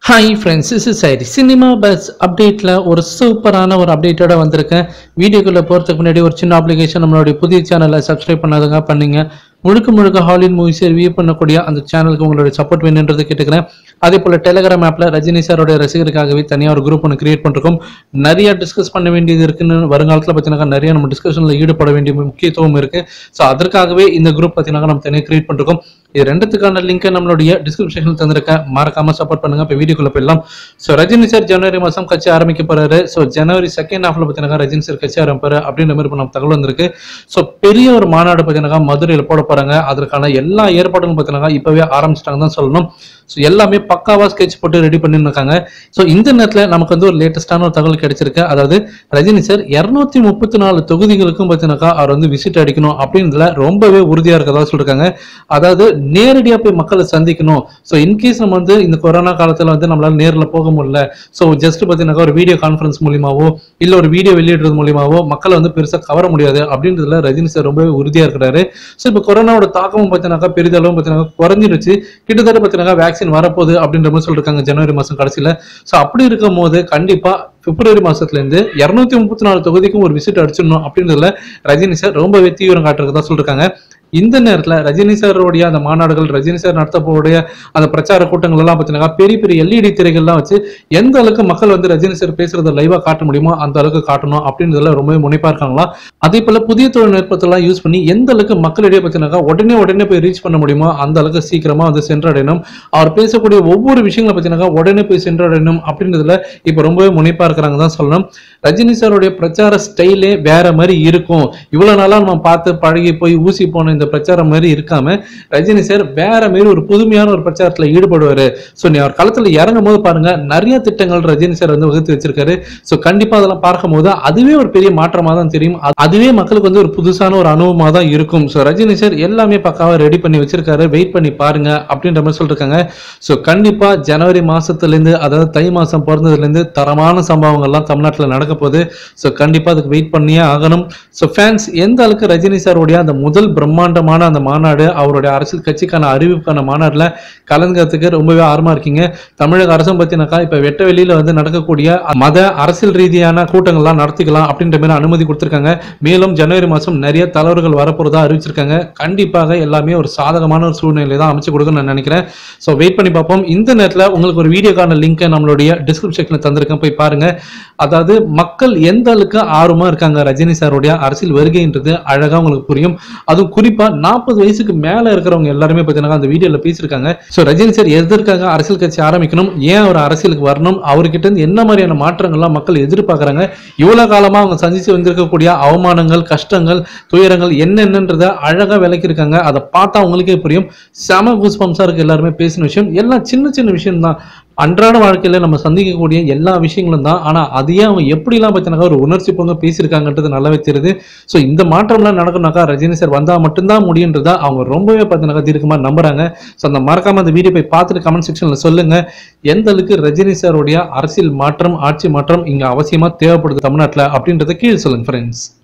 hi friends is சைரி cinema buzz அப்டேட்டில் ஒரு சூப்பரான ஒரு அப்டேட்டோட வந்திருக்கேன் வீடியோக்குள்ளே போகிறதுக்கு முன்னாடி ஒரு சின்ன அப்ளிகேஷன் நம்மளுடைய புதிய சேனலை சப்ஸ்கிரைப் பண்ணாதங்க பண்ணுங்க முழுக்க முழுக்க ஹாலிவுட் மூவிஸை ரிவ்யூ பண்ணக்கூடிய அந்த சேனலுக்கு உங்களுடைய சப்போர்ட் வேணுன்றது கேட்டுக்கிறேன் அதே போல் டெலிகிராம் ஆப்பில் ரஜினி சாரோட ரசிகருக்காகவே தனியாக ஒரு குரூப் ஒன்று கிரியேட் பண்ணிருக்கோம் நிறைய டிஸ்கஸ் பண்ண வேண்டியது இருக்குன்னு வருங்காலத்தில் பார்த்தீங்கன்னா நிறைய நம்ம டிஸ்கஷனில் ஈடுபட வேண்டிய முக்கியத்துவம் இருக்குது ஸோ அதற்காகவே இந்த குரூப் பார்த்தீங்கன்னா நம்ம தனியாக கிரியேட் பண்ணிருக்கோம் இது ரெண்டுத்துக்கான லிங்கை நம்மளுடைய டிஸ்கிரிப்ஷனில் தந்திருக்கேன் மறக்காம சப்போர்ட் பண்ணுங்க இப்போ வீடியோக்குள்ள போயிடலாம் ஸோ ரஜினி சார் ஜனவரி மாதம் கட்சி ஆரம்பிக்க போறாரு ஸோ ஜனவரி செகண்ட் ஹாஃப்ல பார்த்தீங்கன்னா ரஜினி சார் கட்சி ஆரம்பிப்பாரு அப்படின்ற மாதிரி இப்போ நம்ம தகவல் வந்திருக்கு ஸோ பெரிய ஒரு மாநாடு பார்த்தீங்கன்னா மதுரையில் போட போறாங்க அதற்கான எல்லா ஏற்பாடுகளும் பார்த்தீங்கன்னா இப்பவே ஆரம்பிச்சிட்டாங்க தான் சொல்லணும் ஸோ எல்லாமே பக்காவா ஸ்கெட்ச் போட்டு ரெடி பண்ணின்னு இருக்காங்க ஸோ இந்த நேரத்தில் நமக்கு வந்து ஒரு லேட்டஸ்டான ஒரு தகவல் கிடைச்சிருக்கு அதாவது ரஜினி சார் இரநூத்தி முப்பத்தி நாலு தொகுதிகளுக்கும் பார்த்தீங்கன்னாக்கா அவர் வந்து விசிட் அடிக்கணும் அப்படின்றதுல ரொம்பவே உறுதியா இருக்கதா சொல்லிருக்காங்க அதாவது நேரடியாக போய் மக்களை சந்திக்கணும் ஸோ இன்கேஸ் நம்ம வந்து இந்த கொரோனா காலத்தில் வந்து நம்மளால நேரில் போக முடியல ஸோ ஜஸ்ட் பார்த்தீங்கன்னாக்கா ஒரு வீடியோ கான்ஃபரன்ஸ் மூலியமாவோ இல்லை ஒரு வீடியோ வெளியிடுறது மூலியமாவோ மக்களை வந்து பெருசாக கவர முடியாது அப்படின்றதுல ரஜினி சார் ரொம்பவே உறுதியாக இருக்கிறாரு ஸோ இப்போ கொரோனாவோட தாக்கமும் பார்த்தீங்கன்னாக்கா பெரிதளவும் பார்த்தீங்கன்னா குறைஞ்சிருச்சு கிட்டத்தட்ட பார்த்தீங்கன்னா வேக்சின் வரப்போகுது அப்படின்ற மாதிரி சொல்லிருக்காங்க ஜனவரி மாதம் கடைசியில் ஸோ அப்படி இருக்கும் போது கண்டிப்பாக பிப்ரவரி மாசத்துல இருந்து இருநூத்தி முப்பத்தி நாலு தொகுதிக்கும் ஒரு விசிட் அடிச்சிடணும் அப்படின்றதுல ரஜினி சார் ரொம்பவே தீவிரம் காட்டுறதா சொல்லிருக்காங்க இந்த நேரத்துல ரஜினி சாரோடைய அந்த மாநாடுகள் ரஜினி சார் நடத்தக்கூடிய அந்த பிரச்சார கூட்டங்கள் எல்லாம் பார்த்தீங்கன்னா பெரிய பெரிய எல்இடி திரைகள்லாம் வச்சு எந்த அளவுக்கு மக்கள் வந்து ரஜினி சார் பேசுறத லைவா காட்ட முடியுமோ அந்த அளவுக்கு காட்டணும் அப்படின்றதுல ரொம்பவே முனைப்பா இருக்காங்களா அதே போல புதிய தொழில்நுட்பத்தெல்லாம் யூஸ் பண்ணி எந்த அளவுக்கு மக்களிடையே பார்த்தீங்கன்னா உடனே உடனே போய் ரீச் பண்ண முடியுமோ அந்த அளவுக்கு சீக்கிரமா வந்து சென்றடையணும் அவர் பேசக்கூடிய ஒவ்வொரு விஷயங்களை பார்த்தீங்கன்னா உடனே போய் சென்றடையணும் அப்படின்றதுல இப்போ ரொம்பவே முனைப்பா இருக்கிறாங்க தான் சொல்லணும் ரஜினி சாருடைய பிரச்சார ஸ்டைலே வேற மாதிரி இருக்கும் இவ்வளவு நாளா நம்ம பார்த்து பழகி போய் ஊசி போன இந்த பிரச்சாரம் மாதிரி இருக்காம ரஜினி சார் வேற மாதிரி ஒரு புதுமையான ஒரு பிரச்சாரத்துல ஈடுபடுவாரு ஸோ நீ அவர் களத்துல இறங்கும் போது பாருங்க நிறைய திட்டங்கள் ரஜினி சார் வந்து வகுத்து வச்சிருக்காரு ஸோ கண்டிப்பா அதெல்லாம் பார்க்கும் போது அதுவே ஒரு பெரிய மாற்றமா தான் தெரியும் அது- அதுவே மக்களுக்கு வந்து ஒரு புதுசான ஒரு அனுபவமா தான் இருக்கும் ஸோ ரஜினி சார் எல்லாமே பக்காவா ரெடி பண்ணி வச்சிருக்காரு வெயிட் பண்ணி பாருங்க அப்படின்ற மாதிரி சொல்லிருக்காங்க ஸோ கண்டிப்பா ஜனவரி மாசத்துல இருந்து அதாவது தை மாசம் பிறந்ததுல இருந்து தரமான சம்பவங்கள்லாம் தமிழ்நாட்டில் நடக்க போகுது ஸோ கண்டிப்பா அதுக்கு வெயிட் பண்ணியே ஆகணும் ஸோ ஃபேன்ஸ் எந்த அளவுக்கு ரஜினி சாருடைய அந்த முதல் பிரம்மாண்டமான அந்த மாநாடு அவருடைய அரசியல் கட்சிக்கான அறிவிப்புக்கான மாநாடுல கலந்துக்கிறதுக்கு ரொம்பவே ஆர்வமா இருக்கீங்க தமிழக அரசும் பத்தினாக்கா இப்ப வெட்ட வெளியில வந்து நடக்கக்கூடிய மத அரசியல் ரீதியான கூட்டங்கள்லாம் நடத்திக்கலாம் அப்படின்ற மாதிரி அனுமதி கொடுத்திருக்காங்க மேலும் ஜனவரி மாசம் நிறைய தலைவர்கள் வரப்போறதா அறிவிச்சிருக்காங்க கண்டிப்பாக எல்லாமே ஒரு சாதகமான ஒரு சூழ்நிலை தான் அமைச்சு கொடுக்குன்னு நான் நினைக்கிறேன் ஸோ வெயிட் பண்ணி பார்ப்போம் இந்த நேரத்தில் உங்களுக்கு ஒரு வீடியோக்கான லிங்க்கை நம்மளுடைய டிஸ்கிரிப்ஷனில் தந்திருக்கேன் போய் பாருங்க அதாவது மக்கள் எந்த அளவுக்கு ஆர்வமா இருக்காங்க ரஜினி சாருடைய அரசியல் வருகைன்றது அழகா உங்களுக்கு புரியும் அதுவும் குறிப்பா நாற்பது வயசுக்கு மேல இருக்கிறவங்க எல்லாருமே பார்த்தீங்கன்னா அந்த வீடியோல பேசியிருக்காங்க ஸோ ரஜினி சார் எதற்காக அரசியல் கட்சி ஆரம்பிக்கணும் ஏன் அவர் அரசியலுக்கு வரணும் அவர்கிட்ட இருந்து என்ன மாதிரியான மாற்றங்கள்லாம் மக்கள் எதிர்பார்க்கறாங்க இவ்வளவு காலமா அவங்க சந்திச்சு வந்திருக்கக்கூடிய அவமானங்கள் கஷ்டங்கள் துயரங்கள் என்னென்னன்றதை அழகா விளக்கியிருக்காங்க அதை பார்த்தா உங்களுக்கே புரியும் செம குஸ்பம்ஸா இருக்கு எல்லாருமே பேசின விஷயம் எல்லாம் சின்ன சின்ன விஷயம் தான் அன்றாட வாழ்க்கையில நம்ம சந்திக்கக்கூடிய எல்லா விஷயங்களும் தான் ஆனா அதையே அவங்க எப்படிலாம் பார்த்தீங்கன்னா ஒரு உணர்ச்சி பொங்க பேசியிருக்காங்கன்றது நல்லாவே தெரியுது ஸோ இந்த மாற்றம்லாம் நடக்கணும்னாக்கா ரஜினி சார் வந்தா மட்டும்தான் முடியுன்றதா அவங்க ரொம்பவே பார்த்தீங்கன்னா தீர்க்கமா நம்புறாங்க ஸோ அந்த மறக்காம அந்த வீடியோ போய் பார்த்துட்டு கமெண்ட் செக்ஷன்ல சொல்லுங்க எந்த அளவுக்கு ரஜினி சாருடைய அரசியல் மாற்றம் ஆட்சி மாற்றம் இங்க அவசியமா தேவைப்படுது தமிழ்நாட்டுல அப்படின்றத கீழே சொல்லுங்க ஃப்ரெண்ட்ஸ்